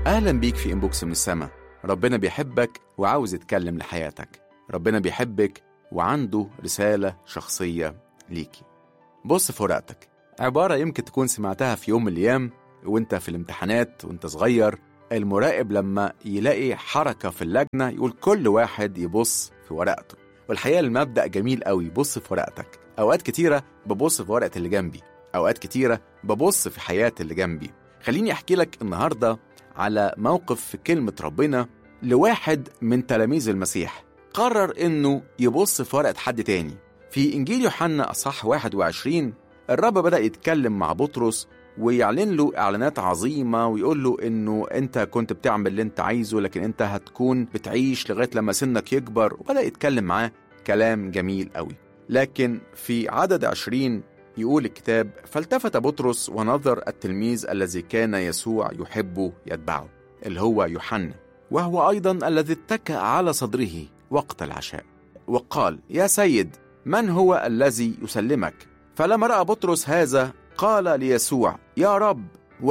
أهلا بيك في إنبوكس من السما ربنا بيحبك وعاوز يتكلم لحياتك ربنا بيحبك وعنده رسالة شخصية ليكي بص في ورقتك عبارة يمكن تكون سمعتها في يوم من الأيام وانت في الامتحانات وانت صغير المراقب لما يلاقي حركة في اللجنة يقول كل واحد يبص في ورقته والحقيقة المبدأ جميل قوي بص في ورقتك أوقات كتيرة ببص في ورقة اللي جنبي أوقات كتيرة ببص في حياة اللي جنبي خليني أحكي لك النهاردة على موقف في كلمة ربنا لواحد من تلاميذ المسيح قرر إنه يبص في ورقة حد تاني في إنجيل يوحنا أصح 21 الرب بدأ يتكلم مع بطرس ويعلن له إعلانات عظيمة ويقول له إنه أنت كنت بتعمل اللي أنت عايزه لكن أنت هتكون بتعيش لغاية لما سنك يكبر وبدأ يتكلم معاه كلام جميل قوي لكن في عدد 20 يقول الكتاب فالتفت بطرس ونظر التلميذ الذي كان يسوع يحبه يتبعه اللي هو يوحنا وهو أيضا الذي اتكأ على صدره وقت العشاء وقال يا سيد من هو الذي يسلمك فلما رأى بطرس هذا قال ليسوع يا رب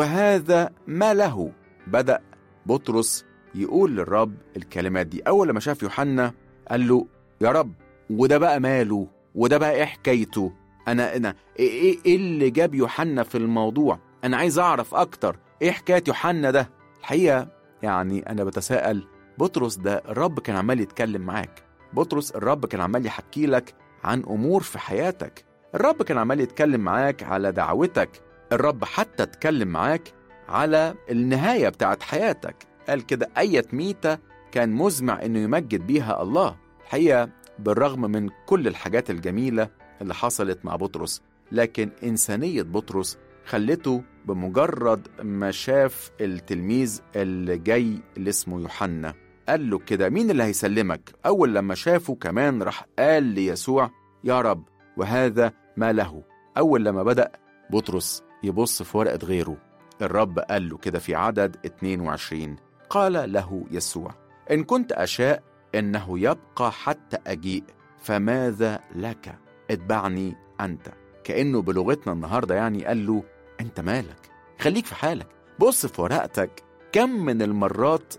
وهذا ما له بدأ بطرس يقول للرب الكلمات دي أول لما شاف يوحنا قال له يا رب وده بقى ماله وده بقى ايه حكايته انا انا ايه ايه إيه اللي جاب يوحنا في الموضوع انا عايز اعرف اكتر ايه حكايه يوحنا ده الحقيقه يعني انا بتساءل بطرس ده الرب كان عمال يتكلم معاك بطرس الرب كان عمال يحكي لك عن امور في حياتك الرب كان عمال يتكلم معاك على دعوتك الرب حتى اتكلم معاك على النهايه بتاعت حياتك قال كده اية ميتة كان مزمع انه يمجد بيها الله الحقيقه بالرغم من كل الحاجات الجميله اللي حصلت مع بطرس لكن إنسانية بطرس خلته بمجرد ما شاف التلميذ اللي جاي اللي اسمه يوحنا قال له كده مين اللي هيسلمك أول لما شافه كمان راح قال ليسوع يا رب وهذا ما له أول لما بدأ بطرس يبص في ورقة غيره الرب قال له كده في عدد 22 قال له يسوع إن كنت أشاء إنه يبقى حتى أجيء فماذا لك اتبعني أنت كأنه بلغتنا النهاردة يعني قال له أنت مالك خليك في حالك بص في ورقتك كم من المرات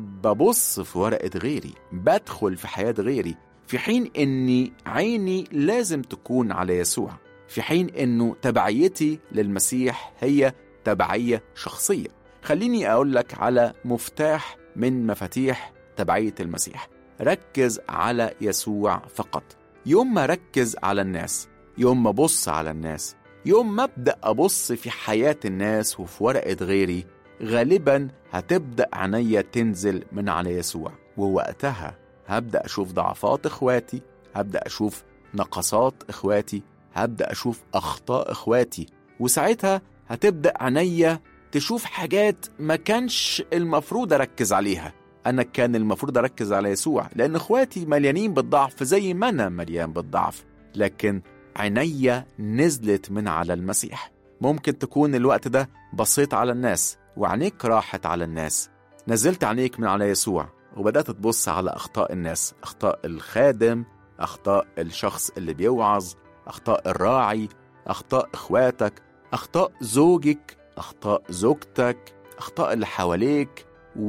ببص في ورقة غيري بدخل في حياة غيري في حين أني عيني لازم تكون على يسوع في حين أنه تبعيتي للمسيح هي تبعية شخصية خليني أقول لك على مفتاح من مفاتيح تبعية المسيح ركز على يسوع فقط يوم ما ركز على الناس يوم ما بص على الناس يوم ما ابدا ابص في حياه الناس وفي ورقه غيري غالبا هتبدا عينيا تنزل من على يسوع ووقتها هبدا اشوف ضعفات اخواتي هبدا اشوف نقصات اخواتي هبدا اشوف اخطاء اخواتي وساعتها هتبدا عينيا تشوف حاجات ما كانش المفروض اركز عليها انا كان المفروض اركز على يسوع لان اخواتي مليانين بالضعف زي ما انا مليان بالضعف لكن عينيا نزلت من على المسيح ممكن تكون الوقت ده بصيت على الناس وعينيك راحت على الناس نزلت عينيك من على يسوع وبدأت تبص على أخطاء الناس أخطاء الخادم أخطاء الشخص اللي بيوعظ أخطاء الراعي أخطاء إخواتك أخطاء زوجك أخطاء زوجتك أخطاء اللي حواليك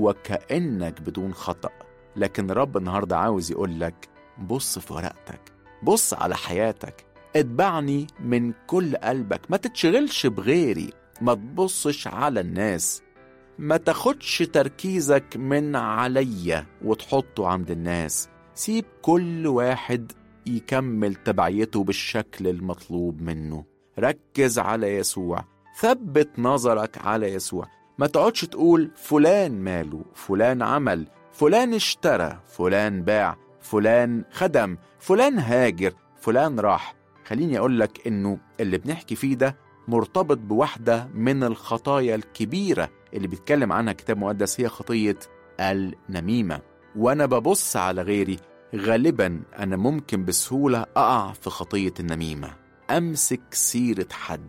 وكأنك بدون خطأ لكن رب النهاردة عاوز يقول لك بص في ورقتك بص على حياتك اتبعني من كل قلبك ما تتشغلش بغيري ما تبصش على الناس ما تاخدش تركيزك من عليا وتحطه عند الناس سيب كل واحد يكمل تبعيته بالشكل المطلوب منه ركز على يسوع ثبت نظرك على يسوع ما تقعدش تقول فلان ماله فلان عمل فلان اشترى فلان باع فلان خدم فلان هاجر فلان راح خليني أقول لك إنه اللي بنحكي فيه ده مرتبط بواحدة من الخطايا الكبيرة اللي بيتكلم عنها كتاب مقدس هي خطية النميمة وأنا ببص على غيري غالبا أنا ممكن بسهولة أقع في خطية النميمة أمسك سيرة حد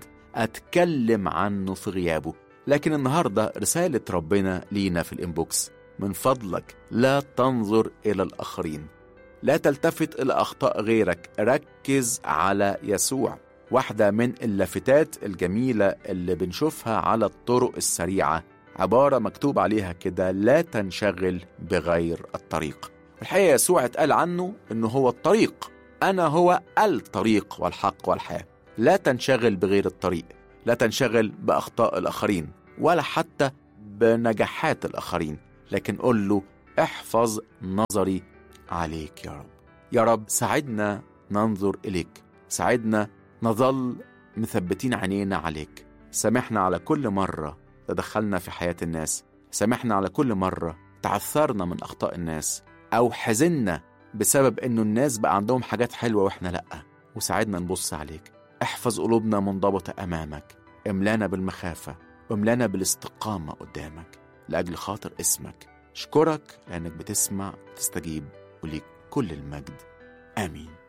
أتكلم عنه في غيابه لكن النهاردة رسالة ربنا لينا في الإنبوكس من فضلك لا تنظر إلى الآخرين لا تلتفت إلى أخطاء غيرك ركز على يسوع واحدة من اللافتات الجميلة اللي بنشوفها على الطرق السريعة عبارة مكتوب عليها كده لا تنشغل بغير الطريق الحقيقة يسوع اتقال عنه إنه هو الطريق أنا هو الطريق والحق والحياة لا تنشغل بغير الطريق لا تنشغل بأخطاء الآخرين ولا حتى بنجاحات الآخرين لكن قل له احفظ نظري عليك يا رب يا رب ساعدنا ننظر إليك ساعدنا نظل مثبتين عينينا عليك سامحنا على كل مرة تدخلنا في حياة الناس سامحنا على كل مرة تعثرنا من أخطاء الناس أو حزنا بسبب إنه الناس بقى عندهم حاجات حلوة وإحنا لأ وساعدنا نبص عليك احفظ قلوبنا منضبطة أمامك املانا بالمخافة واملانا بالاستقامة قدامك لأجل خاطر اسمك اشكرك لأنك بتسمع تستجيب وليك كل المجد آمين